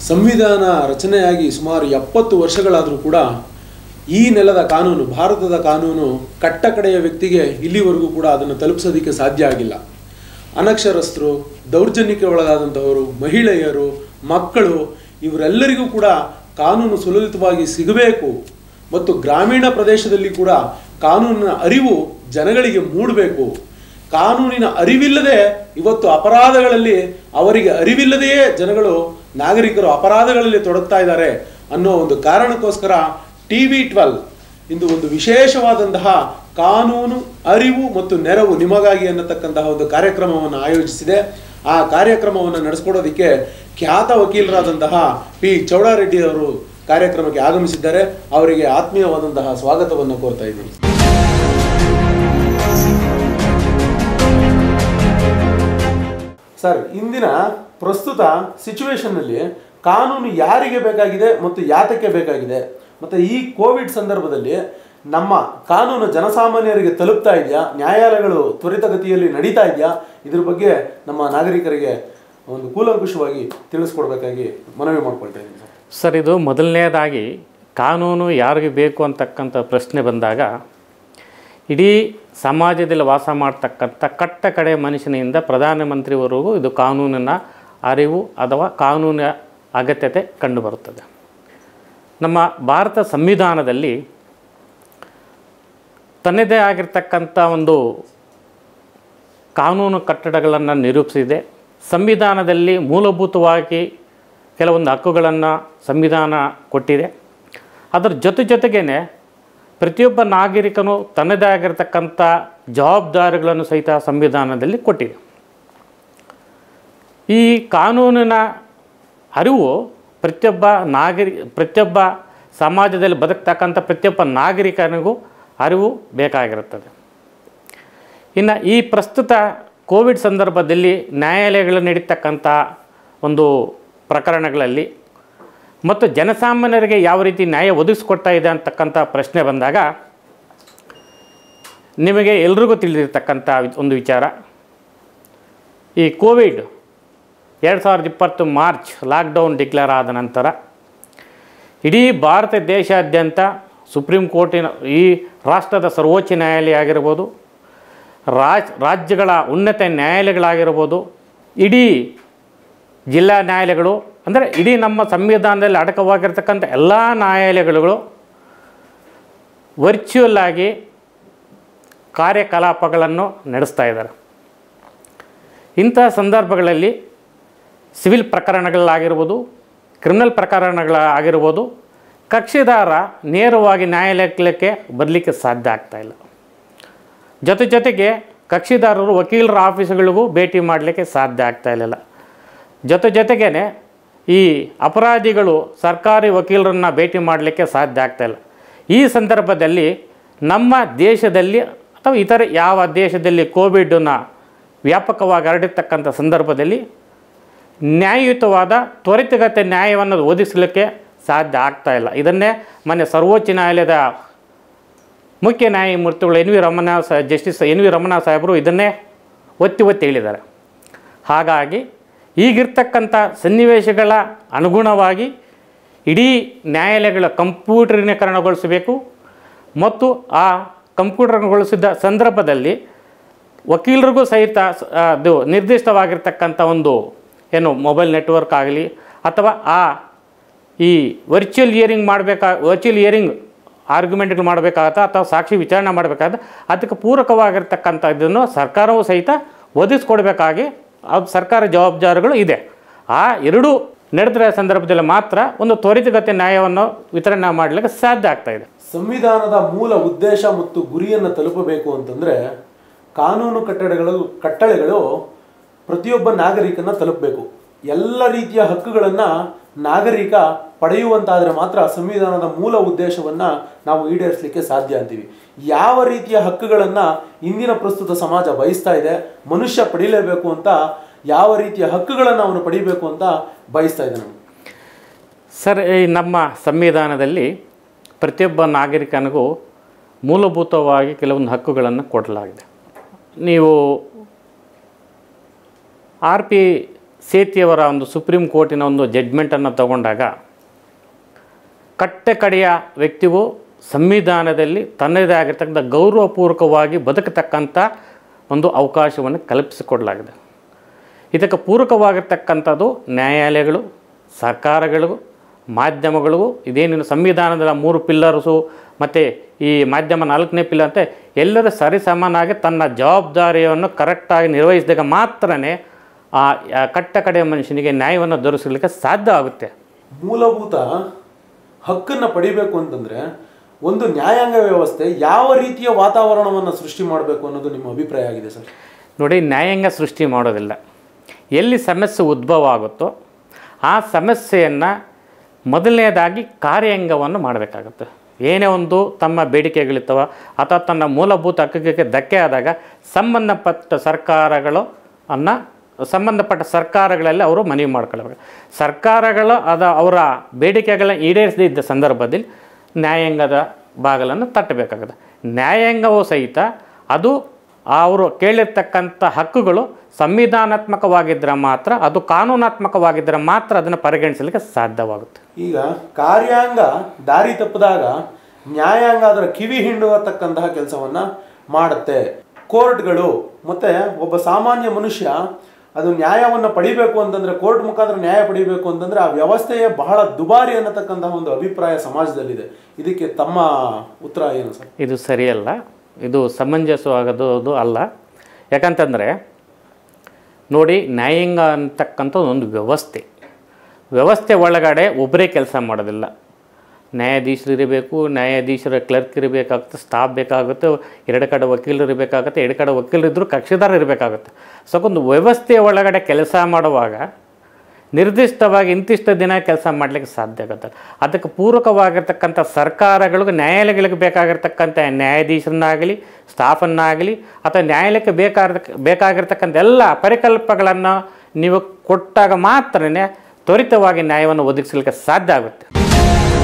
ಸಂವಿಧಾನ ರಚನೆಯಾಗಿ ಸುಮಾರು ಎಪ್ಪತ್ತು ವರ್ಷಗಳಾದರೂ ಕೂಡ ಈ ನೆಲದ ಕಾನೂನು ಭಾರತದ ಕಾನೂನು ಕಟ್ಟ ಕಡೆಯ ವ್ಯಕ್ತಿಗೆ ಇಲ್ಲಿವರೆಗೂ ಕೂಡ ಅದನ್ನು ತಲುಪಿಸೋದಕ್ಕೆ ಸಾಧ್ಯ ಆಗಿಲ್ಲ ಅನಕ್ಷರಸ್ಥರು ದೌರ್ಜನ್ಯಕ್ಕೆ ಒಳಗಾದಂಥವರು ಮಹಿಳೆಯರು ಮಕ್ಕಳು ಇವರೆಲ್ಲರಿಗೂ ಕೂಡ ಕಾನೂನು ಸುಲಲಿತವಾಗಿ ಸಿಗಬೇಕು ಮತ್ತು ಗ್ರಾಮೀಣ ಪ್ರದೇಶದಲ್ಲಿ ಕೂಡ ಕಾನೂನಿನ ಅರಿವು ಜನಗಳಿಗೆ ಮೂಡಬೇಕು ಕಾನೂನಿನ ಅರಿವಿಲ್ಲದೆ ಇವತ್ತು ಅಪರಾಧಗಳಲ್ಲಿ ಅವರಿಗೆ ಅರಿವಿಲ್ಲದೆಯೇ ಜನಗಳು ನಾಗರಿಕರು ಅಪರಾಧಗಳಲ್ಲಿ ತೊಡಗ್ತಾ ಇದ್ದಾರೆ ಅನ್ನೋ ಒಂದು ಕಾರಣಕ್ಕೋಸ್ಕರ ಟಿ ವಿ ಟ್ವೆಲ್ ಇಂದು ಒಂದು ವಿಶೇಷವಾದಂತಹ ಕಾನೂನು ಅರಿವು ಮತ್ತು ನೆರವು ನಿಮಗಾಗಿ ಅನ್ನತಕ್ಕಂತಹ ಒಂದು ಕಾರ್ಯಕ್ರಮವನ್ನು ಆಯೋಜಿಸಿದೆ ಆ ಕಾರ್ಯಕ್ರಮವನ್ನು ನಡೆಸ್ಕೊಡೋದಕ್ಕೆ ಖ್ಯಾತ ವಕೀಲರಾದಂತಹ ಪಿ ಚೌಡಾರೆಡ್ಡಿ ಅವರು ಕಾರ್ಯಕ್ರಮಕ್ಕೆ ಆಗಮಿಸಿದ್ದಾರೆ ಅವರಿಗೆ ಆತ್ಮೀಯವಾದಂತಹ ಸ್ವಾಗತವನ್ನು ಕೋರ್ತಾ ಇದ್ದೀನಿ ಸರ್ ಇಂದಿನ ಪ್ರಸ್ತುತ ಸಿಚುವೇಶನ್ನಲ್ಲಿ ಕಾನೂನು ಯಾರಿಗೆ ಬೇಕಾಗಿದೆ ಮತ್ತು ಯಾತಕ್ಕೆ ಬೇಕಾಗಿದೆ ಮತ್ತು ಈ ಕೋವಿಡ್ ಸಂದರ್ಭದಲ್ಲಿ ನಮ್ಮ ಕಾನೂನು ಜನಸಾಮಾನ್ಯರಿಗೆ ತಲುಪ್ತಾ ಇದೆಯಾ ನ್ಯಾಯಾಲಯಗಳು ತ್ವರಿತಗತಿಯಲ್ಲಿ ನಡೀತಾ ಇದೆಯಾ ಇದ್ರ ಬಗ್ಗೆ ನಮ್ಮ ನಾಗರಿಕರಿಗೆ ಒಂದು ಕೂಲಂಕುಷವಾಗಿ ತಿಳಿಸ್ಕೊಡ್ಬೇಕಾಗಿ ಮನವಿ ಮಾಡ್ಕೊಳ್ತಾ ಇದ್ದೀನಿ ಸರ್ ಸರ್ ಇದು ಮೊದಲನೇದಾಗಿ ಕಾನೂನು ಯಾರಿಗೆ ಬೇಕು ಅಂತಕ್ಕಂಥ ಪ್ರಶ್ನೆ ಬಂದಾಗ ಇಡೀ ಸಮಾಜದಲ್ಲಿ ವಾಸ ಮಾಡ್ತಕ್ಕಂಥ ಕಟ್ಟ ಕಡೆ ಮನುಷ್ಯನಿಂದ ಪ್ರಧಾನಮಂತ್ರಿವರೆಗೂ ಇದು ಕಾನೂನಿನ ಅರಿವು ಅಥವಾ ಕಾನೂನಿನ ಅಗತ್ಯತೆ ಕಂಡುಬರುತ್ತದೆ ನಮ್ಮ ಭಾರತ ಸಂವಿಧಾನದಲ್ಲಿ ತನ್ನದೇ ಆಗಿರ್ತಕ್ಕಂಥ ಒಂದು ಕಾನೂನು ಕಟ್ಟಡಗಳನ್ನು ನಿರೂಪಿಸಿದೆ ಸಂವಿಧಾನದಲ್ಲಿ ಮೂಲಭೂತವಾಗಿ ಕೆಲವೊಂದು ಹಕ್ಕುಗಳನ್ನು ಸಂವಿಧಾನ ಕೊಟ್ಟಿದೆ ಅದರ ಜೊತೆ ಜೊತೆಗೇ ಪ್ರತಿಯೊಬ್ಬ ನಾಗರಿಕನು ತನ್ನದೇ ಆಗಿರತಕ್ಕಂಥ ಜವಾಬ್ದಾರಿಗಳನ್ನು ಸಹಿತ ಸಂವಿಧಾನದಲ್ಲಿ ಕೊಟ್ಟಿದೆ ಈ ಕಾನೂನಿನ ಅರಿವು ಪ್ರತಿಯೊಬ್ಬ ನಾಗರಿ ಪ್ರತಿಯೊಬ್ಬ ಸಮಾಜದಲ್ಲಿ ಬದುಕ್ತಕ್ಕಂಥ ಪ್ರತಿಯೊಬ್ಬ ನಾಗರಿಕನಿಗೂ ಅರಿವು ಬೇಕಾಗಿರುತ್ತದೆ ಇನ್ನು ಈ ಪ್ರಸ್ತುತ ಕೋವಿಡ್ ಸಂದರ್ಭದಲ್ಲಿ ನ್ಯಾಯಾಲಯಗಳು ನಡೀತಕ್ಕಂಥ ಒಂದು ಪ್ರಕರಣಗಳಲ್ಲಿ ಮತ್ತು ಜನಸಾಮಾನ್ಯರಿಗೆ ಯಾವ ರೀತಿ ನ್ಯಾಯ ಒದಗಿಸ್ಕೊಡ್ತಾ ಇದೆ ಅಂತಕ್ಕಂಥ ಪ್ರಶ್ನೆ ಬಂದಾಗ ನಿಮಗೆ ಎಲ್ರಿಗೂ ತಿಳಿದಿರ್ತಕ್ಕಂಥ ಒಂದು ವಿಚಾರ ಈ ಕೋವಿಡ್ ಎರಡು ಸಾವಿರದ ಇಪ್ಪತ್ತು ಮಾರ್ಚ್ ಲಾಕ್ಡೌನ್ ಡಿಕ್ಲೇರ್ ಆದ ನಂತರ ಇಡೀ ಭಾರತ ದೇಶಾದ್ಯಂತ ಸುಪ್ರೀಂ ಕೋರ್ಟಿನ ಈ ರಾಷ್ಟ್ರದ ಸರ್ವೋಚ್ಚ ನ್ಯಾಯಾಲಯ ಆಗಿರ್ಬೋದು ರಾಜ್ ರಾಜ್ಯಗಳ ಉನ್ನತ ನ್ಯಾಯಾಲಯಗಳಾಗಿರ್ಬೋದು ಇಡೀ ಜಿಲ್ಲಾ ನ್ಯಾಯಾಲಯಗಳು ಅಂದರೆ ಇಡೀ ನಮ್ಮ ಸಂವಿಧಾನದಲ್ಲಿ ಅಡಕವಾಗಿರ್ತಕ್ಕಂಥ ಎಲ್ಲ ನ್ಯಾಯಾಲಯಗಳು ವರ್ಚುವಲ್ ಆಗಿ ಕಾರ್ಯಕಲಾಪಗಳನ್ನು ನಡೆಸ್ತಾ ಇದ್ದಾರೆ ಇಂಥ ಸಂದರ್ಭಗಳಲ್ಲಿ ಸಿವಿಲ್ ಪ್ರಕರಣಗಳಾಗಿರ್ಬೋದು ಕ್ರಿಮಿನಲ್ ಪ್ರಕರಣಗಳಾಗಿರ್ಬೋದು ಕಕ್ಷಿದಾರ ನೇರವಾಗಿ ನ್ಯಾಯಾಲಯಕ್ಕೆ ಬರಲಿಕ್ಕೆ ಸಾಧ್ಯ ಆಗ್ತಾಯಿಲ್ಲ ಜೊತೆ ಜೊತೆಗೆ ಕಕ್ಷಿದಾರರು ವಕೀಲರ ಆಫೀಸುಗಳಿಗೂ ಭೇಟಿ ಮಾಡಲಿಕ್ಕೆ ಸಾಧ್ಯ ಆಗ್ತಾ ಇರಲಿಲ್ಲ ಜೊತೆ ಜೊತೆಗೇ ಈ ಅಪರಾಧಿಗಳು ಸರ್ಕಾರಿ ವಕೀಲರನ್ನ ಭೇಟಿ ಮಾಡಲಿಕ್ಕೆ ಸಾಧ್ಯ ಆಗ್ತಾಯಿಲ್ಲ ಈ ಸಂದರ್ಭದಲ್ಲಿ ನಮ್ಮ ದೇಶದಲ್ಲಿ ಅಥವಾ ಇತರೆ ಯಾವ ದೇಶದಲ್ಲಿ ಕೋವಿಡನ್ನು ವ್ಯಾಪಕವಾಗಿ ಹರಡಿರ್ತಕ್ಕಂಥ ಸಂದರ್ಭದಲ್ಲಿ ನ್ಯಾಯಯುತವಾದ ತ್ವರಿತಗತಿ ನ್ಯಾಯವನ್ನು ಒದಗಿಸಲಿಕ್ಕೆ ಸಾಧ್ಯ ಆಗ್ತಾ ಇಲ್ಲ ಇದನ್ನೇ ಮೊನ್ನೆ ಸರ್ವೋಚ್ಚ ನ್ಯಾಯಾಲಯದ ಮುಖ್ಯ ನ್ಯಾಯಮೂರ್ತಿಗಳು ಎನ್ ವಿ ರಮಣ ಸ ಜಸ್ಟಿಸ್ ಎನ್ ವಿ ರಮಣ ಸಾಹೇಬರು ಇದನ್ನೇ ಒತ್ತಿ ಒತ್ತಿ ಹೇಳಿದ್ದಾರೆ ಹಾಗಾಗಿ ಈಗಿರ್ತಕ್ಕಂಥ ಸನ್ನಿವೇಶಗಳ ಅನುಗುಣವಾಗಿ ಇಡೀ ನ್ಯಾಯಾಲಯಗಳ ಕಂಪ್ಯೂಟರೀಕರಣಗೊಳಿಸಬೇಕು ಮತ್ತು ಆ ಕಂಪ್ಯೂಟರ್ಗೊಳಿಸಿದ ಸಂದರ್ಭದಲ್ಲಿ ವಕೀಲರಿಗೂ ಸಹಿತ ಸ- ಅದು ನಿರ್ದಿಷ್ಟವಾಗಿರ್ತಕ್ಕಂಥ ಒಂದು ಏನು ಮೊಬೈಲ್ ನೆಟ್ವರ್ಕ್ ಆಗಲಿ ಅಥವಾ ಆ ಈ ವರ್ಚುವಲ್ ಇಯರಿಂಗ್ ಮಾಡಬೇಕಾ ವರ್ಚುವಲ್ ಇಯರಿಂಗ್ ಆರ್ಗ್ಯುಮೆಂಟ್ಗಳು ಮಾಡಬೇಕಾಗತ್ತಾ ಅಥವಾ ಸಾಕ್ಷಿ ವಿಚಾರಣೆ ಮಾಡಬೇಕಾದ ಅದಕ್ಕೆ ಪೂರಕವಾಗಿರ್ತಕ್ಕಂಥ ಇದನ್ನು ಸರ್ಕಾರವೂ ಸಹಿತ ಒದಗಿಸ್ಕೊಡ್ಬೇಕಾಗಿ ಅದು ಸರ್ಕಾರ ಜವಾಬ್ದಾರಿಗಳು ಇದೆ ಆ ಎರಡೂ ನಡೆದಿರೋ ಸಂದರ್ಭದಲ್ಲಿ ಮಾತ್ರ ಒಂದು ತ್ವರಿತಗತಿ ನ್ಯಾಯವನ್ನು ವಿತರಣೆ ಮಾಡಲಿಕ್ಕೆ ಸಾಧ್ಯ ಆಗ್ತಾ ಇದೆ ಸಂವಿಧಾನದ ಮೂಲ ಉದ್ದೇಶ ಮತ್ತು ಗುರಿಯನ್ನು ತಲುಪಬೇಕು ಅಂತಂದ್ರೆ ಕಾನೂನು ಕಟ್ಟಡಗಳು ಕಟ್ಟಳೆಗಳು ಪ್ರತಿಯೊಬ್ಬ ನಾಗರಿಕನ ತಲುಪಬೇಕು ಎಲ್ಲ ರೀತಿಯ ಹಕ್ಕುಗಳನ್ನು ನಾಗರಿಕ ಪಡೆಯುವಂತಾದರೆ ಮಾತ್ರ ಸಂವಿಧಾನದ ಮೂಲ ಉದ್ದೇಶವನ್ನು ನಾವು ಈಡೇರಿಸಲಿಕ್ಕೆ ಸಾಧ್ಯ ಅಂತೀವಿ ಯಾವ ರೀತಿಯ ಹಕ್ಕುಗಳನ್ನು ಇಂದಿನ ಪ್ರಸ್ತುತ ಸಮಾಜ ಬಯಸ್ತಾ ಇದೆ ಮನುಷ್ಯ ಪಡಿಲೇಬೇಕು ಅಂತ ಯಾವ ರೀತಿಯ ಹಕ್ಕುಗಳನ್ನು ಅವನು ಪಡಿಬೇಕು ಅಂತ ಬಯಸ್ತಾ ಇದ್ದಾನೆ ಸರ್ ಈ ನಮ್ಮ ಸಂವಿಧಾನದಲ್ಲಿ ಪ್ರತಿಯೊಬ್ಬ ನಾಗರಿಕನಿಗೂ ಮೂಲಭೂತವಾಗಿ ಕೆಲವೊಂದು ಹಕ್ಕುಗಳನ್ನು ಕೊಡಲಾಗಿದೆ ನೀವು ಆರ್ ಪಿ ಸೇತಿಯವರ ಒಂದು ಸುಪ್ರೀಂ ಕೋರ್ಟಿನ ಒಂದು ಜಡ್ಮೆಂಟನ್ನು ತಗೊಂಡಾಗ ಕಟ್ಟೆ ಕಡೆಯ ವ್ಯಕ್ತಿಗೂ ಸಂವಿಧಾನದಲ್ಲಿ ತನ್ನದೇ ಆಗಿರ್ತಕ್ಕಂಥ ಗೌರವಪೂರ್ವಕವಾಗಿ ಬದುಕತಕ್ಕಂಥ ಒಂದು ಅವಕಾಶವನ್ನು ಕಲ್ಪಿಸಿಕೊಡಲಾಗಿದೆ ಇದಕ್ಕೆ ಪೂರಕವಾಗಿರ್ತಕ್ಕಂಥದ್ದು ನ್ಯಾಯಾಲಯಗಳು ಸರ್ಕಾರಗಳು ಮಾಧ್ಯಮಗಳಿಗೂ ಇದೇನಿನ ಸಂವಿಧಾನದ ಮೂರು ಪಿಲ್ಲರ್ಸು ಮತ್ತು ಈ ಮಾಧ್ಯಮ ನಾಲ್ಕನೇ ಪಿಲ್ಲರ್ ಅಂತ ಎಲ್ಲರೂ ಸರಿಸಮಾನಾಗಿ ತನ್ನ ಜವಾಬ್ದಾರಿಯನ್ನು ಕರೆಕ್ಟಾಗಿ ನಿರ್ವಹಿಸಿದಾಗ ಮಾತ್ರನೇ ಆ ಆ ಕಟ್ಟ ಕಡೆಯ ಮನುಷ್ಯನಿಗೆ ನ್ಯಾಯವನ್ನು ದೊರಕಿಸಲಿಕ್ಕೆ ಸಾಧ್ಯ ಆಗುತ್ತೆ ಮೂಲಭೂತ ಹಕ್ಕನ್ನು ಪಡಿಬೇಕು ಅಂತಂದ್ರೆ ಒಂದು ನ್ಯಾಯಾಂಗ ವ್ಯವಸ್ಥೆ ಯಾವ ರೀತಿಯ ವಾತಾವರಣವನ್ನು ಸೃಷ್ಟಿ ಮಾಡಬೇಕು ಅನ್ನೋದು ನಿಮ್ಮ ಅಭಿಪ್ರಾಯ ಆಗಿದೆ ಸರ್ ನೋಡಿ ನ್ಯಾಯಾಂಗ ಸೃಷ್ಟಿ ಮಾಡೋದಿಲ್ಲ ಎಲ್ಲಿ ಸಮಸ್ಯೆ ಉದ್ಭವ ಆಗುತ್ತೋ ಆ ಸಮಸ್ಯೆಯನ್ನು ಮೊದಲನೇದಾಗಿ ಕಾರ್ಯಾಂಗವನ್ನು ಮಾಡಬೇಕಾಗುತ್ತೆ ಏನೇ ಒಂದು ತಮ್ಮ ಬೇಡಿಕೆಗಳಿರ್ತವ ಅಥವಾ ತನ್ನ ಮೂಲಭೂತ ಹಕ್ಕಿಗೆ ಧಕ್ಕೆ ಆದಾಗ ಸಂಬಂಧಪಟ್ಟ ಸರ್ಕಾರಗಳು ಅನ್ನ ಸಂಬಂಧಪಟ್ಟ ಸರ್ಕಾರಗಳಲ್ಲಿ ಅವರು ಮನವಿ ಮಾಡ್ಕೊಳ್ಬೇಕು ಸರ್ಕಾರಗಳು ಅದ ಅವರ ಬೇಡಿಕೆಗಳನ್ನ ಈಡೇರಿಸದೇ ಇದ್ದ ಸಂದರ್ಭದಲ್ಲಿ ನ್ಯಾಯಾಂಗದ ಬಾಗಲನ್ನು ತಟ್ಟಬೇಕಾಗುತ್ತೆ ನ್ಯಾಯಾಂಗವೂ ಸಹಿತ ಅದು ಅವರು ಕೇಳಿರ್ತಕ್ಕಂಥ ಹಕ್ಕುಗಳು ಸಂವಿಧಾನಾತ್ಮಕವಾಗಿದ್ದರೆ ಮಾತ್ರ ಅದು ಕಾನೂನಾತ್ಮಕವಾಗಿದ್ದರೆ ಮಾತ್ರ ಅದನ್ನು ಪರಿಗಣಿಸಲಿಕ್ಕೆ ಸಾಧ್ಯವಾಗುತ್ತೆ ಈಗ ಕಾರ್ಯಾಂಗ ದಾರಿ ತಪ್ಪಿದಾಗ ನ್ಯಾಯಾಂಗ ಅದರ ಕಿವಿ ಹಿಂಡುವತಕ್ಕಂತಹ ಕೆಲಸವನ್ನ ಮಾಡುತ್ತೆ ಕೋರ್ಟ್ಗಳು ಮತ್ತೆ ಒಬ್ಬ ಸಾಮಾನ್ಯ ಮನುಷ್ಯ ಅದು ನ್ಯಾಯವನ್ನು ಪಡಿಬೇಕು ಅಂತಂದ್ರೆ ಕೋರ್ಟ್ ಮುಖಾಂತರ ನ್ಯಾಯ ಪಡಿಬೇಕು ಅಂತಂದ್ರೆ ಆ ವ್ಯವಸ್ಥೆಯೇ ಬಹಳ ದುಬಾರಿ ಅನ್ನತಕ್ಕಂತಹ ಒಂದು ಅಭಿಪ್ರಾಯ ಸಮಾಜದಲ್ಲಿದೆ ಇದಕ್ಕೆ ತಮ್ಮ ಉತ್ತರ ಏನು ಸರ್ ಇದು ಸರಿಯಲ್ಲ ಇದು ಸಮಂಜಸವಾಗೋದು ಅಲ್ಲ ಯಾಕಂತಂದರೆ ನೋಡಿ ನ್ಯಾಯಾಂಗ ಅಂತಕ್ಕಂಥ ಒಂದು ವ್ಯವಸ್ಥೆ ವ್ಯವಸ್ಥೆ ಒಳಗಡೆ ಒಬ್ಬರೇ ಕೆಲಸ ಮಾಡೋದಿಲ್ಲ ನ್ಯಾಯಾಧೀಶರು ಇರಬೇಕು ನ್ಯಾಯಾಧೀಶರ ಕ್ಲರ್ಕ್ ಇರಬೇಕಾಗುತ್ತೆ ಸ್ಟಾಫ್ ಬೇಕಾಗುತ್ತೆ ಎರಡು ಕಡೆ ವಕೀಲರು ಇರಬೇಕಾಗುತ್ತೆ ಎರಡು ಕಡೆ ವಕೀಲರಿದ್ದರೂ ಕಕ್ಷಿದಾರ ಇರಬೇಕಾಗುತ್ತೆ ಸೊ ಒಂದು ವ್ಯವಸ್ಥೆ ಒಳಗಡೆ ಕೆಲಸ ಮಾಡುವಾಗ ನಿರ್ದಿಷ್ಟವಾಗಿ ಇಂತಿಷ್ಟು ದಿನ ಕೆಲಸ ಮಾಡಲಿಕ್ಕೆ ಸಾಧ್ಯ ಆಗುತ್ತೆ ಅದಕ್ಕೆ ಪೂರಕವಾಗಿರ್ತಕ್ಕಂಥ ಸರ್ಕಾರಗಳಿಗೂ ನ್ಯಾಯಾಲಯಗಳಿಗೆ ಬೇಕಾಗಿರ್ತಕ್ಕಂಥ ನ್ಯಾಯಾಧೀಶರನ್ನಾಗಲಿ ಸ್ಟಾಫನ್ನಾಗಲಿ ಅಥವಾ ನ್ಯಾಯಾಲಯಕ್ಕೆ ಬೇಕಾಗಿರ್ತಕ್ಕ ಬೇಕಾಗಿರ್ತಕ್ಕಂಥ ಎಲ್ಲ ಪರಿಕಲ್ಪಗಳನ್ನು ನೀವು ಕೊಟ್ಟಾಗ ಮಾತ್ರನೇ ತ್ವರಿತವಾಗಿ ನ್ಯಾಯವನ್ನು ಒದಗಿಸಲಿಕ್ಕೆ ಸಾಧ್ಯ ಆಗುತ್ತೆ